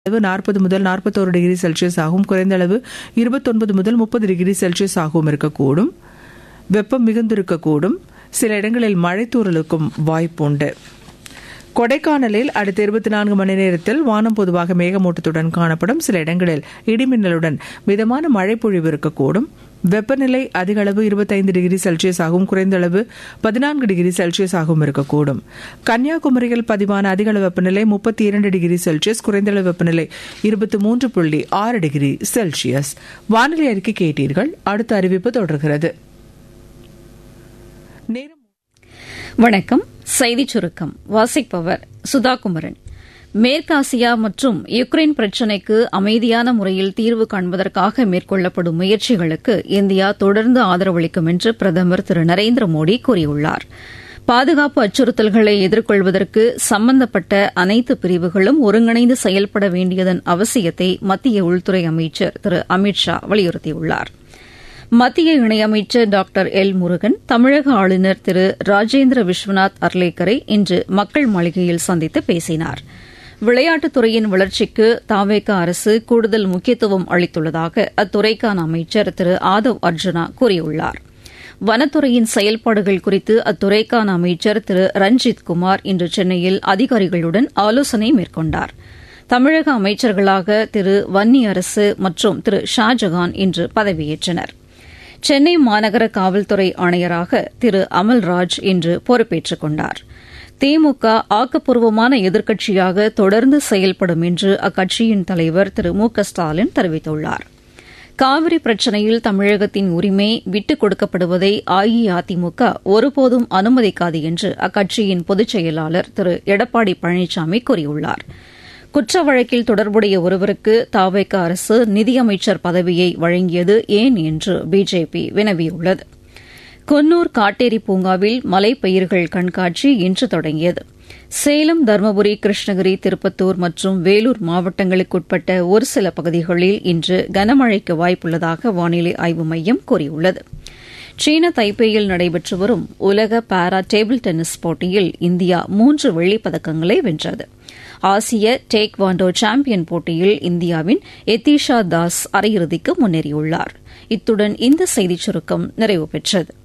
அளவு நாற்பது முதல் நாற்பத்தோரு டிகிரி செல்சியஸ் ஆகவும் குறைந்த அளவு இருபத்தொன்பது முதல் முப்பது டிகிரி செல்சியஸ் ஆகவும் இருக்கக்கூடும் வெப்பம் மிகுந்திருக்கக்கூடும் சில இடங்களில் மழை தூறலுக்கும் வாய்ப்புண்டு கொடைக்கானலில் அடுத்த இருபத்தி நான்கு மணி நேரத்தில் வானம் பொதுவாக மேகமூட்டத்துடன் காணப்படும் சில இடங்களில் இடிமின்னலுடன் மிதமான மழை பொழிவு இருக்கக்கூடும் வெப்பநிலை அதிக அளவு இருபத்தைந்து டிகிரி செல்சியஸ் ஆகவும் குறைந்த அளவு பதினான்கு டிகிரி செல்சியஸ் ஆகவும் இருக்கக்கூடும் கன்னியாகுமரியில் பதிவான அதிக அளவு வெப்பநிலை முப்பத்தி இரண்டு டிகிரி செல்சியஸ் குறைந்த அளவு வெப்பநிலை இருபத்தி மூன்று புள்ளி ஆறு டிகிரி செல்சியஸ் வானிலை அறிக்கை கேட்டீர்கள் அடுத்த அறிவிப்பு தொடர்கிறது நேரம் வணக்கம் செய்திச் சுருக்கம் வாசிப்பவர் சுதாகுமரன் மேற்காசியா மற்றும் யுக்ரைன் பிரச்சினைக்கு அமைதியான முறையில் தீர்வு காண்பதற்காக மேற்கொள்ளப்படும் முயற்சிகளுக்கு இந்தியா தொடர்ந்து ஆதரவளிக்கும் என்று பிரதமர் திரு நரேந்திர மோடி கூறியுள்ளார் பாதுகாப்பு அச்சுறுத்தல்களை எதிர்கொள்வதற்கு சம்பந்தப்பட்ட அனைத்து பிரிவுகளும் ஒருங்கிணைந்து செயல்பட வேண்டியதன் அவசியத்தை மத்திய உள்துறை அமைச்சர் திரு அமித் ஷா வலியுறுத்தியுள்ளாா் மத்திய இணையமைச்சர் டாக்டர் எல் முருகன் தமிழக ஆளுநர் திரு ராஜேந்திர விஸ்வநாத் அர்லேக்கரை இன்று மக்கள் மாளிகையில் சந்தித்து பேசினார் விளையாட்டுத்துறையின் வளர்ச்சிக்கு தாவேக அரசு கூடுதல் முக்கியத்துவம் அளித்துள்ளதாக அத்துறைக்கான அமைச்சர் திரு ஆதவ் அர்ஜுனா கூறியுள்ளார் வனத்துறையின் செயல்பாடுகள் குறித்து அத்துறைக்கான அமைச்சர் திரு ரஞ்சித் குமார் இன்று சென்னையில் அதிகாரிகளுடன் ஆலோசனை மேற்கொண்டார் தமிழக அமைச்சர்களாக திரு வன்னியரசு மற்றும் திரு ஷாஜகான் இன்று பதவியேற்றனா் சென்னை மாநகர காவல்துறை ஆணையராக திரு அமல்ராஜ் இன்று பொறுப்பேற்றுக் கொண்டார் திமுக ஆக்கப்பூர்வமான எதிர்க்கட்சியாக தொடர்ந்து செயல்படும் என்று அக்கட்சியின் தலைவர் திரு மு க ஸ்டாலின் தெரிவித்துள்ளார் காவிரி பிரச்சினையில் தமிழகத்தின் உரிமை விட்டுக் கொடுக்கப்படுவதை அஇஅதிமுக ஒருபோதும் அனுமதிக்காது என்று அக்கட்சியின் பொதுச் செயலாளர் திரு எடப்பாடி பழனிசாமி கூறியுள்ளாா் குற்ற வழக்கில் தொடர்புடைய ஒருவருக்கு தாவேக அரசு நிதியமைச்சர் பதவியை வழங்கியது ஏன் என்று பிஜேபி வினவியுள்ளது குன்னூர் காட்டேரி பூங்காவில் மலைப்பயிர்கள் கண்காட்சி இன்று தொடங்கியது சேலம் தருமபுரி கிருஷ்ணகிரி திருப்பத்தூர் மற்றும் வேலூர் மாவட்டங்களுக்குட்பட்ட ஒரு சில பகுதிகளில் இன்று கனமழைக்கு வாய்ப்புள்ளதாக வானிலை ஆய்வு மையம் கூறியுள்ளது சீன தைப்பேயில் நடைபெற்று வரும் உலக பாரா டேபிள் டென்னிஸ் போட்டியில் இந்தியா மூன்று வெள்ளிப் பதக்கங்களை வென்றது ஆசிய டேக் வாண்டோ சாம்பியன் போட்டியில் இந்தியாவின் எத்திஷா தாஸ் அரையிறுதிக்கு முன்னேறியுள்ளார் இத்துடன் இந்த செய்திச் சுருக்கம் நிறைவு பெற்றது